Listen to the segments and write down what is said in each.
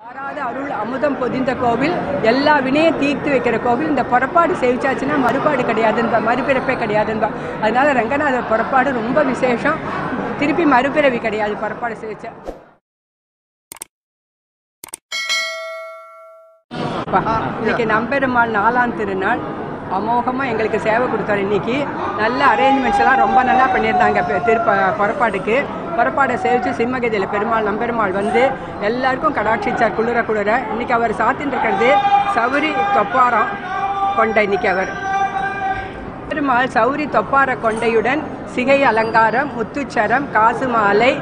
ஆறாத அருள் அமுதம் பொதிந்த கோவில் எல்லா வினையும் தீர்த்து வைக்கிற கோவில் இந்த புறப்பாடு சேவிச்சாச்சுன்னா மறுபாடு கிடையாதுன்பா மறுபிறப்பே கிடையாதுன்பா அதனால ரங்கநாதர் புறப்பாடு ரொம்ப விசேஷம் திருப்பி மறுபிறவி கிடையாது புறப்பாடு சேவிச்சா அப்பா, இன்னைக்கு நம்பெருமாள் நாலாம் திருநாள் அமோகமாக எங்களுக்கு சேவை கொடுத்தாரு இன்னைக்கு நல்ல அரேஞ்ச்மெண்ட்ஸ் எல்லாம் ரொம்ப நல்லா பண்ணியிருந்தாங்க பெ- திருப்ப புறப்பாடுக்கு புறப்பாடை சேவிச்சு சிம்மகதியில் பெருமாள் நம்பெருமாள் வந்து எல்லாருக்கும் கடாட்சிச்சார் குளிர குளிர இன்னைக்கு அவர் சாத்தின்னு இருக்கிறது சௌரி தொப்பாரம் கொண்ட இன்னைக்கு அவர் பெருமாள் சௌரி தொப்பார கொண்டையுடன் சிகை அலங்காரம் முத்துச்சரம் காசு மாலை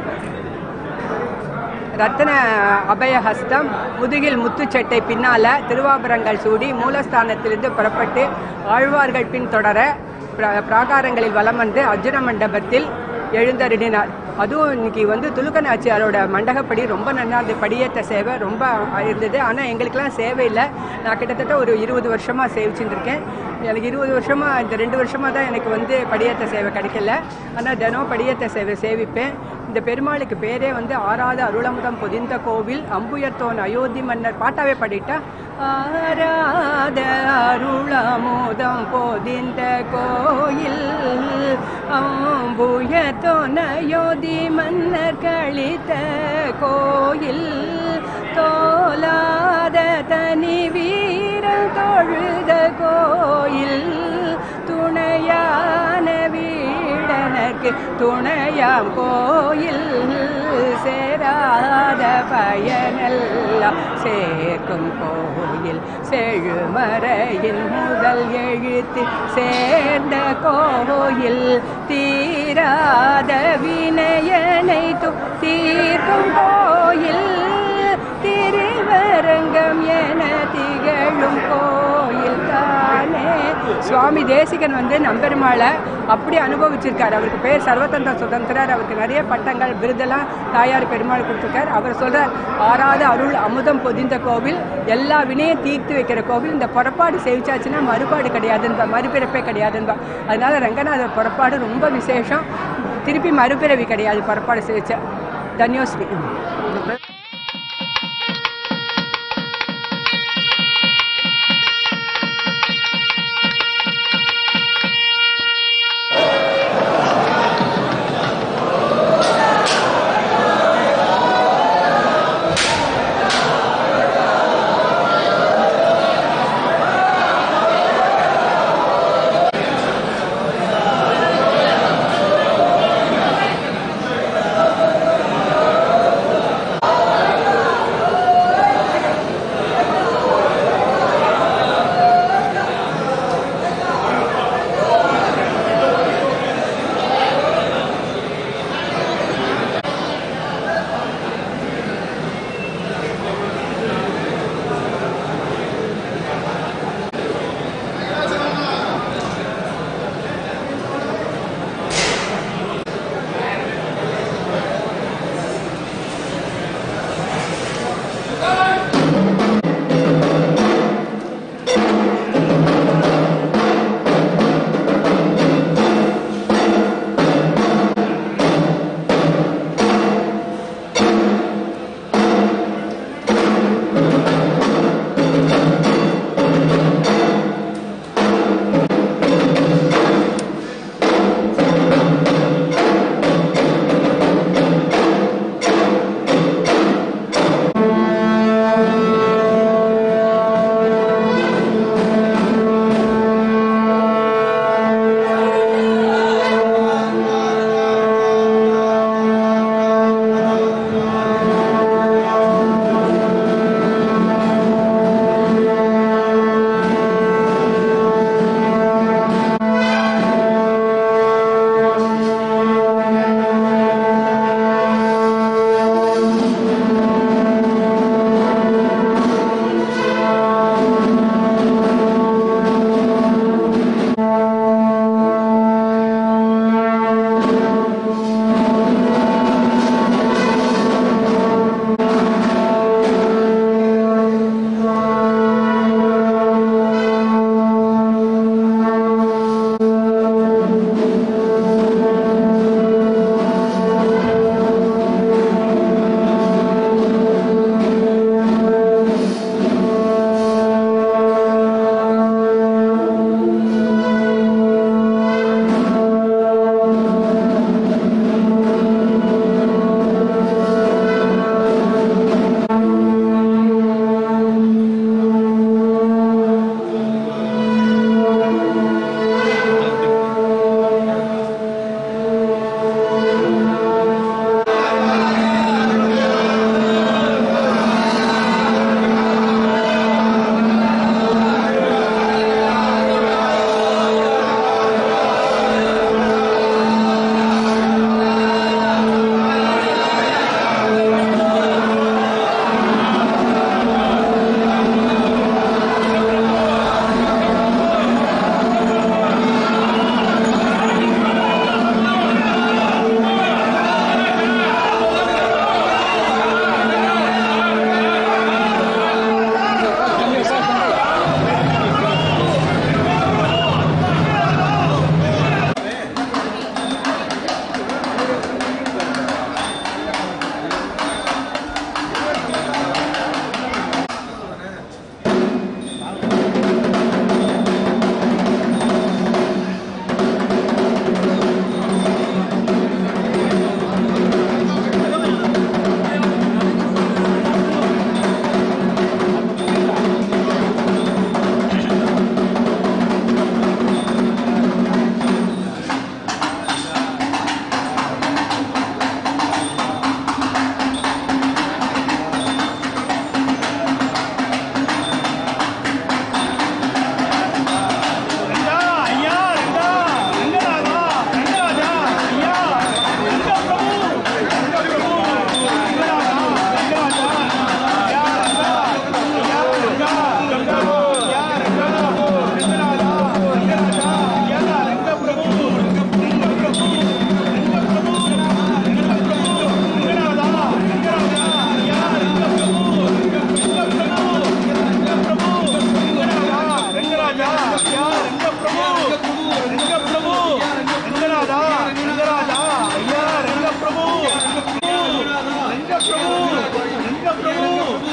ரத்தன அபயஹஸ்தம் முதுகில் முத்துச்சட்டை பின்னால திருவாபரங்கள் சூடி மூலஸ்தானத்திலிருந்து புறப்பட்டு ஆழ்வார்கள் பின் தொடர பிர- பிராகாரங்களில் வலம் வந்து அர்ஜுன மண்டபத்தில் எழுந்தருளினார் அதுவும் இன்னைக்கு வந்து துலுக்கநாச்சியாரோட மண்டகப்படி ரொம்ப நல்லா இருந்தது படியேற்ற சேவை ரொம்ப இருந்தது ஆனால் எங்களுக்கெல்லாம் சேவை இல்லை நான் கிட்டத்தட்ட ஒரு இருபது வருஷமாக சேவிச்சுட்டு இருக்கேன் எனக்கு இருபது வருஷமாக இந்த ரெண்டு வருஷமாக தான் எனக்கு வந்து படியேற்ற சேவை கிடைக்கல ஆனால் தினம் படியேற்ற சேவை சேவிப்பேன் இந்த பெருமாளுக்கு பேரே வந்து ஆறாத அருளமுதம் பொதிந்த கோவில் அம்புயர்த்தோன் அயோத்தி மன்னர் பாட்டாவே பாடிட்டா ஆராத அருளமுதம் பொதிந்த கோயில் அம்புயர்த்தோன் அயோத்தி மன்னர் கழித்த கோயில் தோலாத தனி வீரன் தொழுத கோயில் துணையான வீடனர்க்கு துணையாம் கோயில் சேராத பயனெல்லாம் சேர்க்கும் கோயில் செழுமறையின் முதல் எழுத்து சேர்ந்த கோயில் தீராத வினயனை து- தீர்க்கும் கோயில் திருவரங்கம் என திகழும் கோயில் தானே சுவாமி தேசிகன் வந்து நம்பெருமாளை அப்படி அனுபவிச்சிருக்காரு அவருக்கு பேர் சர்வதந்திர சுதந்திரர் அவருக்கு நிறைய பட்டங்கள் விருதெல்லாம் தாயார் பெருமாள் கொடுத்துருக்கார் அவர் சொல்றார் ஆறாத அருள் அமுதம் பொதிந்த கோவில் எல்லா வினையும் தீர்த்து வைக்கிற கோவில் இந்த புறப்பாடு சேவிச்சாச்சுன்னா மறுபாடு கிடையாதுன்பா மறுபிறப்பே கிடையாதுன்பா அதனால ரங்கநாதர் புறப்பாடு ரொம்ப விசேஷம் திருப்பி மறுபிறவி கிடையாது புறப்பாடு சேவிச்சா தன்யோஸ்மி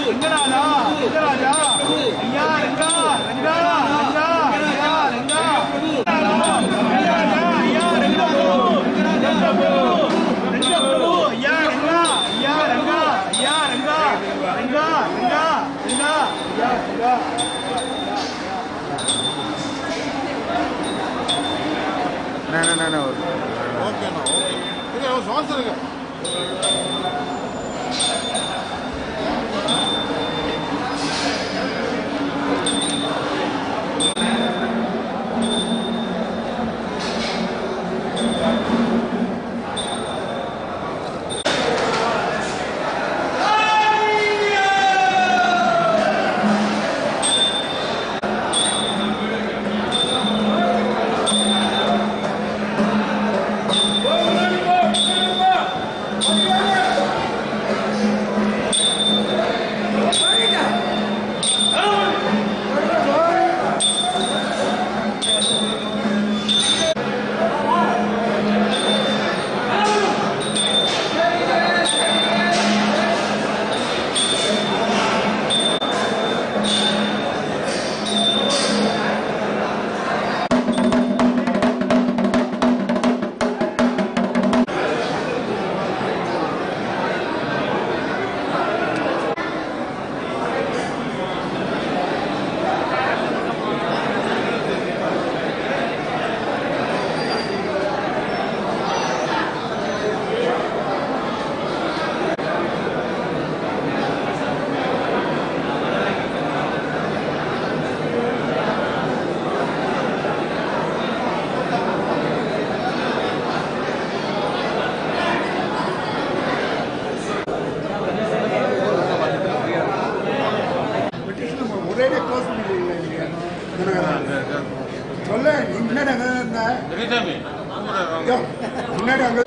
ரங்கராஜா ரங்கராஜா ஐயா ரங்கா ரங்கா ரங்கா ரங்கா ரங்கா ரங்கராஜா ஐயா ரங்கா ரங்கா பிரபு ரங்கா பிரபு ஐயா ரங்கா ஐயா ரங்கா ஐயா ரங்கா ரங்கா ரங்கா ரங்கா ஐயா ரங்கா ஓகேண்ணா ஓகே இது சுவாசருங்க ஒரே க்ளோஸ் பண்ணிடுவீங்களா நீங்க தினகரன் சொல்ல நீ முன்னாடி அங்கே இருந்த பெரியசாமி ஐயோ, முன்னாடி அங்கே